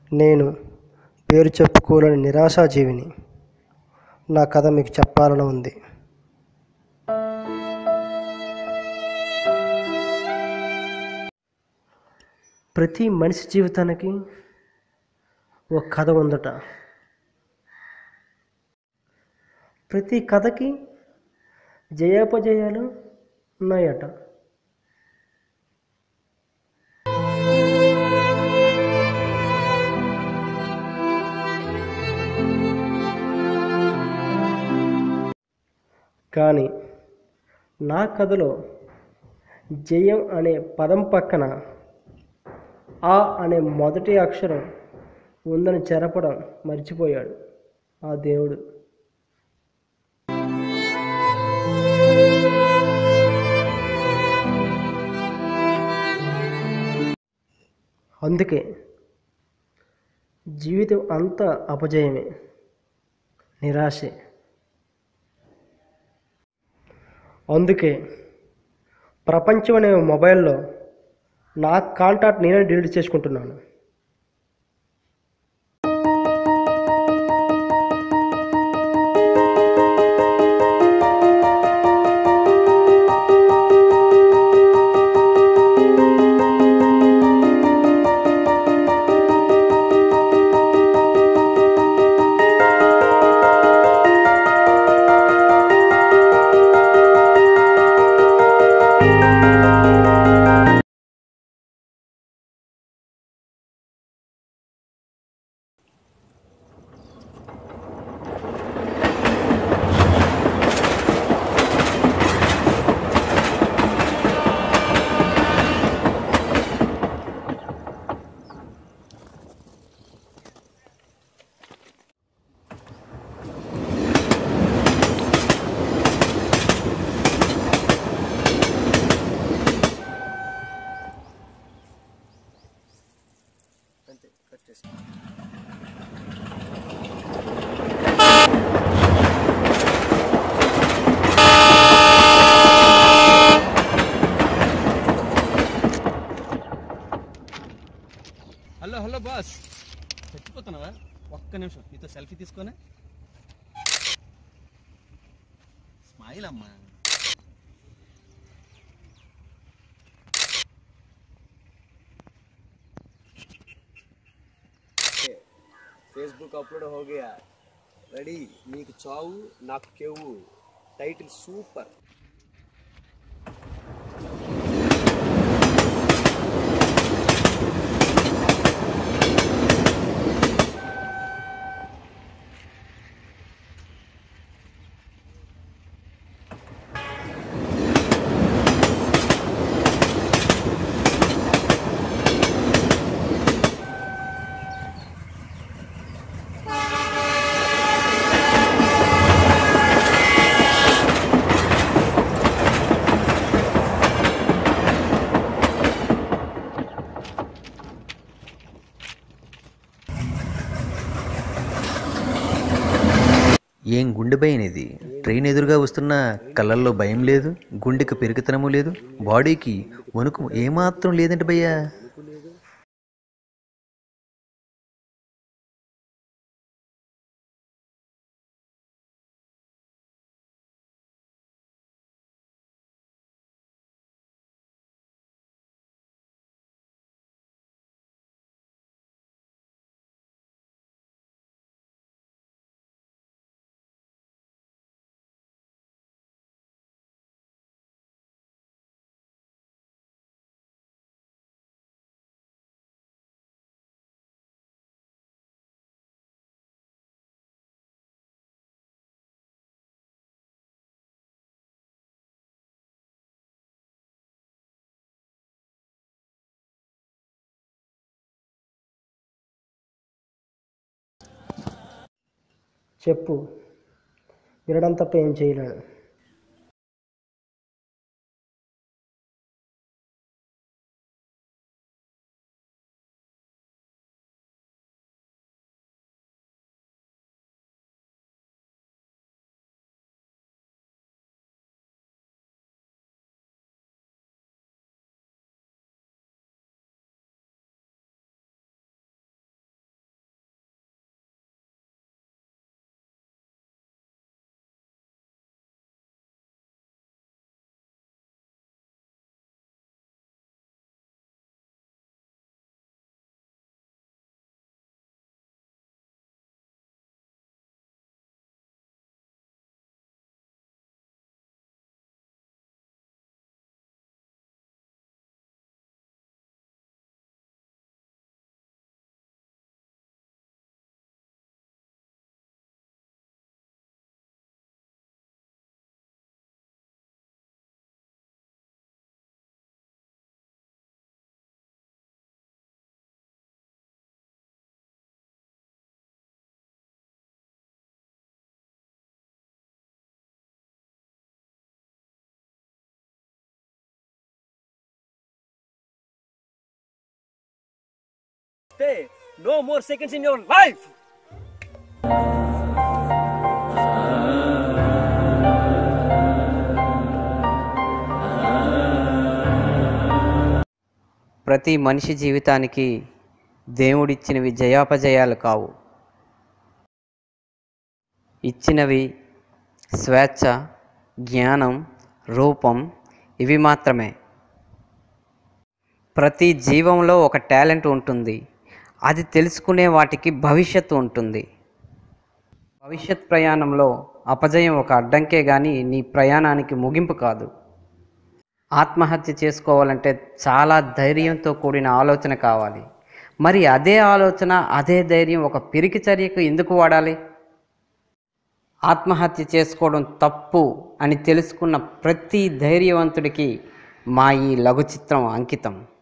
నేను పేరు చెప్పుకోలేని నిరాశాజీవిని నా కథ మీకు చెప్పాలని ఉంది ప్రతి మనిషి జీవితానికి ఒక కథ ఉందట ప్రతి కథకి జయాపజయాలు ఉన్నాయట కానీ నా కథలో జయం అనే పదం పక్కన ఆ అనే మొదటి అక్షరం ఉందని చెరపడం మర్చిపోయాడు ఆ దేవుడు అందుకే జీవితం అంతా అపజయమే నిరాశే అందుకే ప్రపంచం అనే మొబైల్లో నా కాంటాక్ట్ నేనే డిలీట్ చేసుకుంటున్నాను హలో హలో బాస్ చచ్చిపోతున్నావా ఒక్క నిమిషం నీతో సెల్ఫీ తీసుకొని స్మైల్ అమ్మా ఫేస్బుక్ అప్లోడ్ हो गया రెడీ నీకు చావు నాకు కేవు టైటిల్ సూపర్ ఏం గుండె భయం ఇది ట్రైన్ ఎదురుగా వస్తున్న కళ్ళల్లో భయం లేదు గుండెకి పెరుగుతనము లేదు బాడీకి వణుకు ఏమాత్రం లేదంటే భయ్యా చెప్పు వినడం తప్ప ఏం చేయలేను వస్తే no more seconds in your life ప్రతి మనిషి జీవితానికి దేవుడిచ్చినవి జయాపజయాలు కావు ఇచ్చినవి స్వేచ్ఛ జ్ఞానం రూపం ఇవి మాత్రమే ప్రతి జీవంలో ఒక టాలెంట్ ఉంటుంది అది తెలుసుకునే వాటికి భవిష్యత్తు ఉంటుంది భవిష్యత్ ప్రయాణంలో అపజయం ఒక అడ్డంకే కానీ నీ ప్రయాణానికి ముగింపు కాదు ఆత్మహత్య చేసుకోవాలంటే చాలా ధైర్యంతో కూడిన ఆలోచన కావాలి మరి అదే ఆలోచన అదే ధైర్యం ఒక పిరికి చర్యకు ఎందుకు వాడాలి ఆత్మహత్య చేసుకోవడం తప్పు అని తెలుసుకున్న ప్రతి ధైర్యవంతుడికి మా ఈ లఘు చిత్రం అంకితం